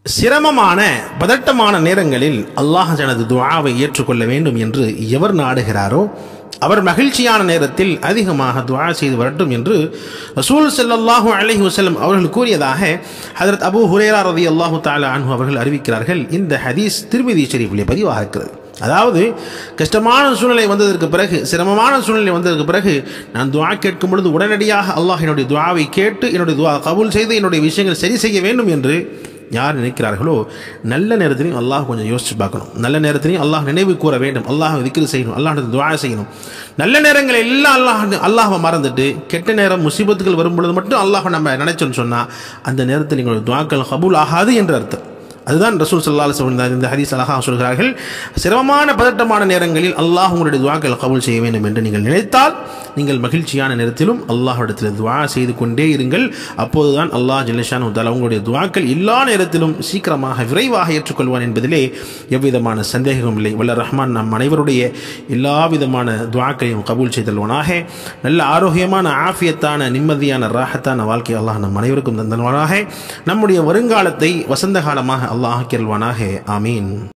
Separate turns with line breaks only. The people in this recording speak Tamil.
சிரமமான பதட்டமான நேரங்களில் அல்லாஹ் தனது துஆவை ஏற்றுக்கொள்ள வேண்டும் என்று எவர் நாடுகிறாரோ அவர் மகிழ்ச்சியான நேரத்தில் அதிகமாக துஆ செய்து வரட்டும் என்று ரசூல் ஸல்லல்லாஹு அலைஹி வஸல்லம் அவர்கள் கூறியதாக ஹஜரத் அபூ ஹுரேரா ரலியல்லாஹு தஆலா அன்ஹு அவர்கள் அறிவிக்கிறார்கள் இந்த ஹதீஸ் திருமதி ஷெரீஃபிலே பதிவாக இருக்கிறது அதாவது கஷ்டமான சூழ்நிலை வந்ததற்கு பிறகு சிரமமான சூழ்நிலை வந்ததற்கு பிறகு நான் துஆ கேட்கும் பொழுது உடனடியாக அல்லாஹ் என்னுடைய துஆவை கேட்டு என்னுடைய துஆ கபூல் செய்து என்னுடைய விஷயங்கள் சரி செய்ய வேண்டும் என்று யார் நினைக்கிறார்களோ நல்ல நேரத்திலையும் அல்லாஹ் கொஞ்சம் யோசிச்சு பார்க்கணும் நல்ல நேரத்திலையும் அல்லாஹ் நினைவு கூற வேண்டும் அல்லாஹ் திக்ரு செய்யணும் அல்லாஹ் துஆ செய்யணும் நல்ல நேரங்கள் எல்லாம் அல்லாஹ் அல்லாஹ்வை மறந்துட்டு கெட்ட நேரம் முசீபத்துகள் வரும் பொழுது மட்டும் அல்லாஹ் நம்ம நினைச்சோன்னு சொன்னால் அந்த நேரத்தில் எங்களுடைய துவாக்கள் கபூல் ஆகாது என்று அர்த்தம் அதுதான் ரசூல் சல்லா அலுவலம் இந்த ஹதீஸ் அழகாக சொல்கிறார்கள் சிரமமான பதட்டமான நேரங்களில் அல்லாஹ் உங்களுடைய துவாக்கள் கபூல் செய்ய வேண்டும் என்று நீங்கள் நினைத்தால் நீங்கள் மகிழ்ச்சியான நேரத்திலும் அல்லாஹ்விடத்தில் துவா செய்து கொண்டே இருங்கள் அப்போதுதான் அல்லாஹ் ஜில்லஷான் உத்தாலா உங்களுடைய துவாக்கள் எல்லா நேரத்திலும் சீக்கிரமாக விரைவாக ஏற்றுக்கொள்வான் என்பதிலே எவ்விதமான சந்தேகமும் இல்லை வல்ல ரஹ்மான் நம் அனைவருடைய எல்லா விதமான துவாக்களையும் கபூல் செய்தல்வனாக நல்ல ஆரோக்கியமான ஆஃபியத்தான நிம்மதியான ராகத்தான வாழ்க்கை அல்லாஹ் நம் அனைவருக்கும் தந்தல்வானாக நம்முடைய வருங்காலத்தை வசந்த காலமாக அல்லாஹ் ஆக்கியல்வானாக ஆமீன்